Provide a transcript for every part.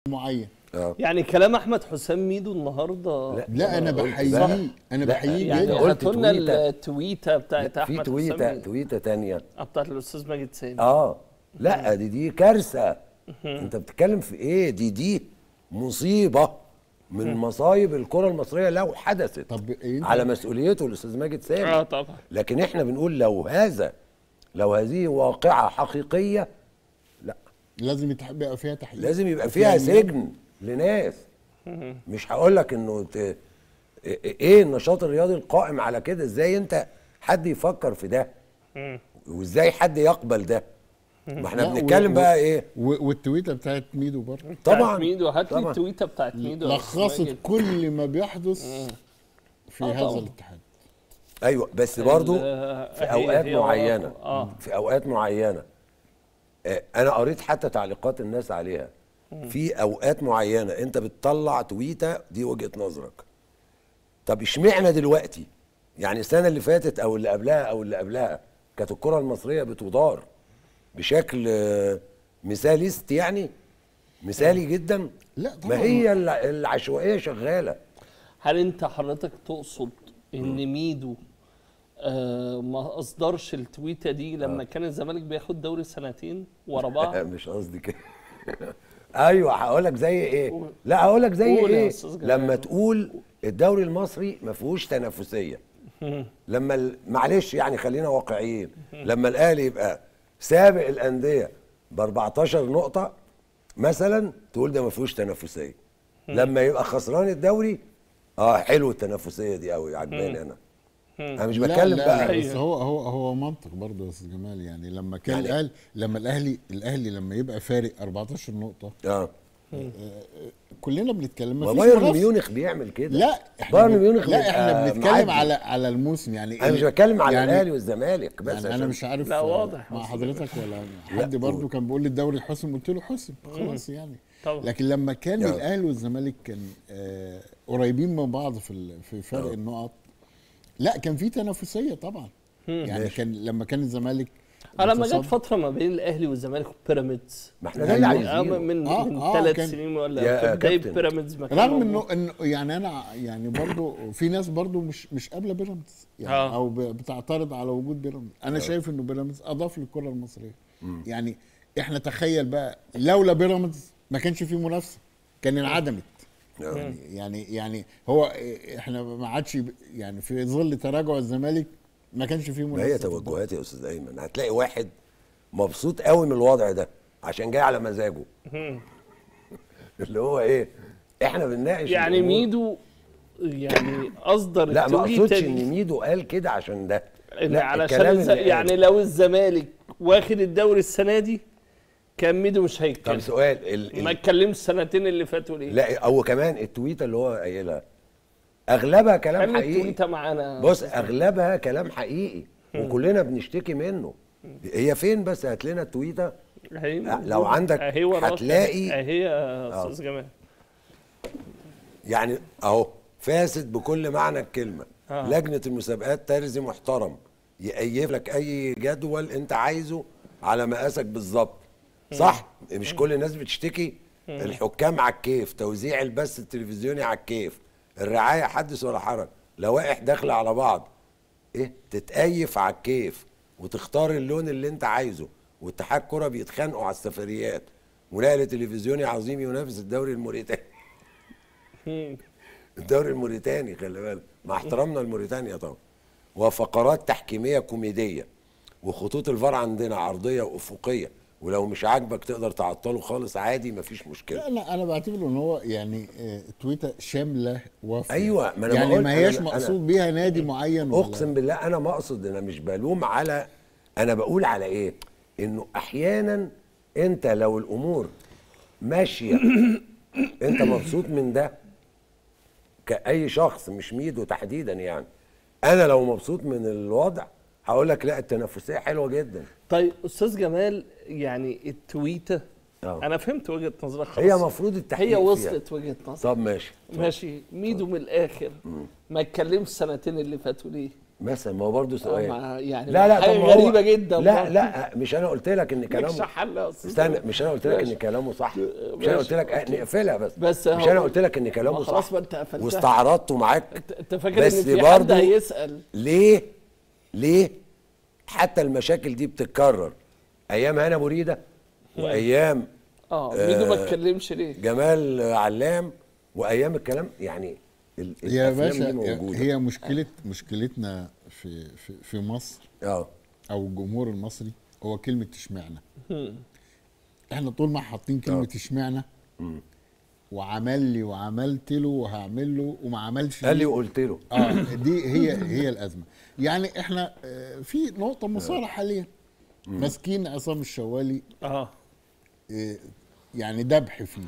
معين اه يعني كلام احمد حسام ميدو النهارده لا. لا انا قلت بحييه بقى. انا لا، بحييه يعني جدا قلت هاتوا لنا تويتة. التويته بتاعت في احمد تويته حسام ميدو. تويته تانية آه، بتاعت الاستاذ ماجد سامي اه لا دي دي كارثه انت بتتكلم في ايه دي دي مصيبه من مصايب الكره المصريه لو حدثت طب إيه؟ على مسؤوليته الاستاذ ماجد سامي اه طبعا لكن احنا بنقول لو هذا لو هذه واقعه حقيقيه لا لازم يبقى فيها تحقيق لازم يبقى وفيها فيها نيابة. سجن لناس مش هقول لك انه ت... ايه النشاط الرياضي القائم على كده ازاي انت حد يفكر في ده وازاي حد يقبل ده ما احنا لا، و- بنتكلم و- بقى ايه و- والتويته بتاعت ميدو برضه طبعا بتاعت ميدو هات لي طبعا. التويته بتاعت ميدو يا أستاذ لخصت ماجد. كل ما بيحدث في آه هذا طبعا. الاتحاد ايوه بس برضو ال- في هي- اوقات هي معينه اه في اوقات معينه آه، انا قريت حتى تعليقات الناس عليها في اوقات معينه انت بتطلع تويته دي وجهه نظرك طب اشمعنى دلوقتي يعني السنه اللي فاتت او اللي قبلها او اللي قبلها كانت الكره المصريه بتدار بشكل آه، مثاليست يعني مثالي جدا لا طبعا ما هي الع- العشوائيه شغاله هل انت حضرتك تقصد ان ميدو آه ما اصدرش التويته دي لما كان الزمالك بياخد دوري سنتين ورا بعض مش قصدي كده ايوه هقول لك زي ايه قول. لا هقول لك زي قول يا ايه أستاذ جمال. لما تقول الدوري المصري ما فيهوش تنافسيه لما ال- معلش يعني خلينا واقعيين لما الاهلي يبقى سابق الانديه ب 14 نقطه مثلا تقول ده ما فيهوش تنافسيه لما يبقى خسران الدوري اه حلو التنافسيه دي قوي عجباني انا انا مش لا بتكلم لا بقى لا أيوه. بس هو هو هو منطق برضه يا استاذ جمال يعني لما كان يعني- الاهلي لما الاهلي الاهلي لما يبقى فارق 14 نقطه اه كلنا بنتكلم ما مفيش بايرن منافسة. ميونخ بيعمل كده لا احنا بايرن بن- ميونخ لا بيبقى احنا بنتكلم معدي. على على الموسم يعني انا مش بتكلم على يعني الاهلي والزمالك بس يعني انا عشان- مش عارف لا، آه، واضح مع أصلاً. حضرتك ولا لا، حد برضه قول. كان بيقول لي الدوري حسم قلت له حسم خلاص يعني طبعا. لكن لما كان آه. الاهلي والزمالك كان آه قريبين من بعض في ال- في فرق آه. النقط لا كان في تنافسيه طبعا يعني ماشي. كان لما كان الزمالك آه، لما جت متصدر- فتره ما بين الاهلي والزمالك وبيراميدز ما احنا ده اللي أيوة. آه، عايزينه من آه، من آه، ثلاث كان- سنين يا ولا في بدايه كابتن. بيراميدز ما كان رغم موجود. انه انه يعني انا يعني برضو في ناس برضو مش مش قابله بيراميدز يعني آه. او ب- بتعترض على وجود بيراميدز انا شايف انه بيراميدز اضاف للكره المصريه يعني احنا تخيل بقى لولا بيراميدز ما كانش في منافسه كان انعدمت آه. يعني يعني يعني هو احنا ما عادش ب- يعني في ظل تراجع الزمالك ما كانش في ما منافسه هي توجهات يا استاذ ايمن هتلاقي واحد مبسوط قوي من الوضع ده عشان جاي على مزاجه اللي هو ايه احنا بنناقش يعني الأمور. ميدو يعني اصدر لا ما التويتة اقصدش دي ان ميدو قال كده عشان ده إن لا علشان الكلام الز... اللي يعني لو الزمالك واخد الدوري السنه دي كان ميدو مش طب هيتكلم سؤال ال... ما ال... اتكلمش السنتين اللي فاتوا ليه؟ لا هو كمان التويته اللي هو قايلها اغلبها كلام خلي حقيقي التويته معانا بص اغلبها كلام حقيقي وكلنا بنشتكي منه هي فين بس هات لنا التويته أهي لو موجودة. عندك أهي وراك. هتلاقي- اهي يا استاذ جمال يعني اهو فاسد بكل معنى الكلمه آه. لجنه المسابقات ترزي محترم يقيف لك اي جدول انت عايزه على مقاسك بالظبط صح مش كل الناس بتشتكي الحكام على الكيف توزيع البث التلفزيوني على الكيف الرعايه حدث ولا حرج لوائح داخله على بعض ايه تتقيف على الكيف وتختار اللون اللي انت عايزه واتحاد كره بيتخانقوا على السفريات ونقل تلفزيوني عظيم ينافس الدوري الموريتاني الدوري الموريتاني خلي بالك مع احترامنا لموريتانيا طبعا وفقرات تحكيميه كوميديه وخطوط الفار عندنا عرضيه وافقيه ولو مش عاجبك تقدر تعطله خالص عادي مفيش مشكله لا انا انا بعتبره ان هو يعني آه، تويته شامله وافيه أيوة، ما أنا يعني بقول- ما هياش أنا- أنا- مقصود بيها نادي معين ولا- اقسم بالله انا ما اقصد انا مش بلوم على انا بقول على ايه انه احيانا انت لو الامور ماشيه انت مبسوط من ده كاي شخص مش ميدو تحديدا يعني انا لو مبسوط من الوضع هقول لك لا التنافسيه حلوه جدا طيب استاذ جمال يعني التويته آه. انا فهمت وجهه نظرك خلاص هي مفروض التحقيق هي فيها. وصلت وجهه نظر طب ماشي ماشي ميدو من الاخر ما اتكلمش السنتين اللي فاتوا ليه مثلا ما هو برضه سؤال ما- يعني لا لا حاجة طب ما هو- غريبة جدا لا برضه. لا مش انا قلت لك ان كلامه مش حل يا أستاذ. استنى مش انا قلت لك ان ماشي. كلامه صح مش ماشي. انا قلت لك أه، نقفلها بس بس مش هو- انا قلت لك ان كلامه ما خلاص صح ما أنت قفلتها. واستعرضته معاك انت انت فاكر بس ان في حد برضه هيسال ليه ليه حتى المشاكل دي بتتكرر ايام هنا مريده وايام اه ميدو ما اتكلمش ليه جمال علام وايام الكلام يعني ال- يا الافلام دي باشا موجوده هي مشكله مشكلتنا في في, في مصر اه او الجمهور المصري هو كلمه اشمعنى احنا طول ما حاطين كلمه آه. اشمعنى وعمل لي وعملت له وهعمل له وما عملش قال لي ليه. وقلت له اه دي هي هي الازمه يعني احنا آه، في نقطه مثاره حاليا ماسكين عصام الشوالي اه آه، يعني ذبح فيه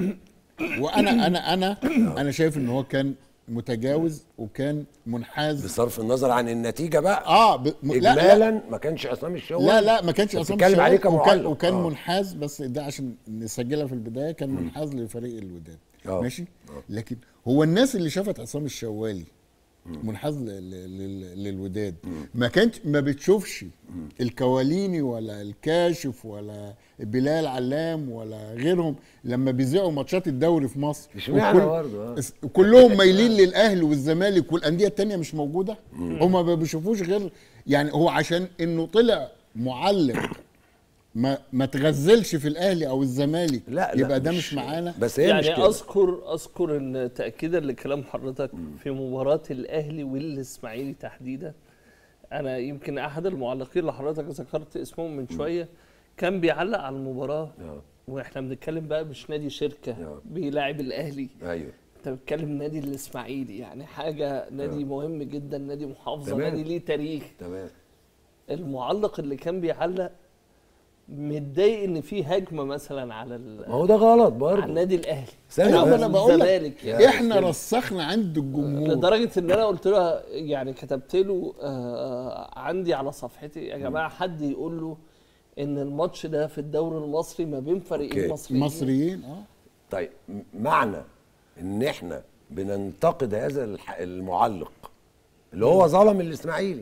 وانا انا انا انا شايف ان هو كان متجاوز وكان منحاز بصرف النظر عن النتيجه بقى اه ب... م- لا لا اجمالا ما كانش عصام الشوالي لا لا ما كانش أنت عصام بتتكلم عليه الشوالي وكان, كمعلق. وكان آه. منحاز بس ده عشان نسجلها في البدايه كان منحاز لفريق الوداد آه. ماشي لكن هو الناس اللي شافت عصام الشوالي منحاز ل- ل- لل- للوداد ما كانش ما بتشوفش الكواليني ولا الكاشف ولا بلال علام ولا غيرهم لما بيذيعوا ماتشات الدوري في مصر اشمعنى وكل- برضه، آه. اس- كلهم مايلين للاهلي والزمالك والانديه التانية مش موجوده هم ما بيشوفوش غير يعني هو عشان انه طلع معلق ما ما تغزلش في الاهلي او الزمالك لا لا يبقى ده مش معانا بس هي مش يعني كده اذكر اذكر ان تاكيدا لكلام حضرتك في مباراه الاهلي والاسماعيلي تحديدا انا يمكن احد المعلقين اللي حضرتك ذكرت اسمهم من شويه كان بيعلق على المباراه آه. واحنا بنتكلم بقى مش نادي شركه آه. بيلاعب الاهلي ايوه انت بتتكلم نادي الاسماعيلي يعني حاجه نادي مهم جدا نادي محافظه تمام. نادي ليه تاريخ تمام المعلق اللي كان بيعلق متضايق ان في هجمه مثلا على ال- ما هو ده غلط على برضه النادي الاهلي ثانية أيوة، بس. ما انا بقول لك الزمالك يعني. احنا رسخنا عند الجمهور لدرجه ان انا قلت له يعني كتبت له آه عندي على صفحتي يا جماعه حد يقول له ان الماتش ده في الدوري المصري ما بين فريقين أوكي. مصريين مصريين اه طيب م- معنى ان احنا بننتقد هذا الح- المعلق اللي هو ظلم الاسماعيلي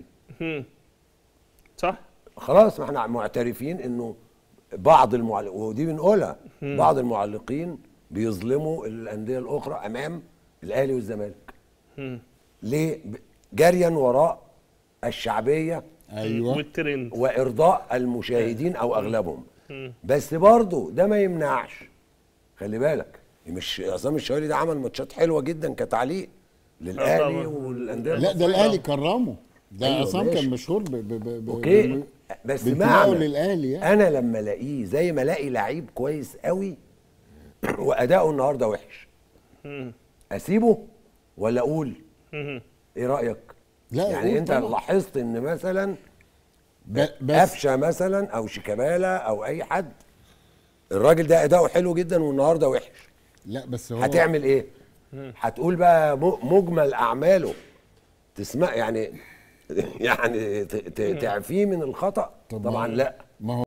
صح خلاص ما احنا معترفين انه بعض المعلق ودي بنقولها بعض المعلقين بيظلموا الانديه الاخرى امام الاهلي والزمالك ليه ب- جريا وراء الشعبيه ايوه والترند وارضاء المشاهدين او اغلبهم بس برضه ده ما يمنعش خلي بالك مش عصام الشوالي ده عمل ماتشات حلوه جدا كتعليق للاهلي طبعاً. والانديه لا ده المصرية. الاهلي كرمه ده أيوة، عصام ماشي. كان مشهور ب ب ب ب اوكي ب- بس بانتمائه معنى للاهلي يعني انا لما الاقيه زي ما الاقي لعيب كويس قوي واداؤه النهارده وحش اسيبه ولا اقول ايه رايك لا، يعني قول انت طبعا. لاحظت ان مثلا ب- بس قفشه مثلا او شيكابالا او اي حد الراجل ده اداؤه حلو جدا والنهارده وحش لا بس هو هتعمل ايه هتقول بقى م- مجمل اعماله تسمع يعني يعني ت- ت- تعفيه من الخطا طب طبعا ما- لا ما هو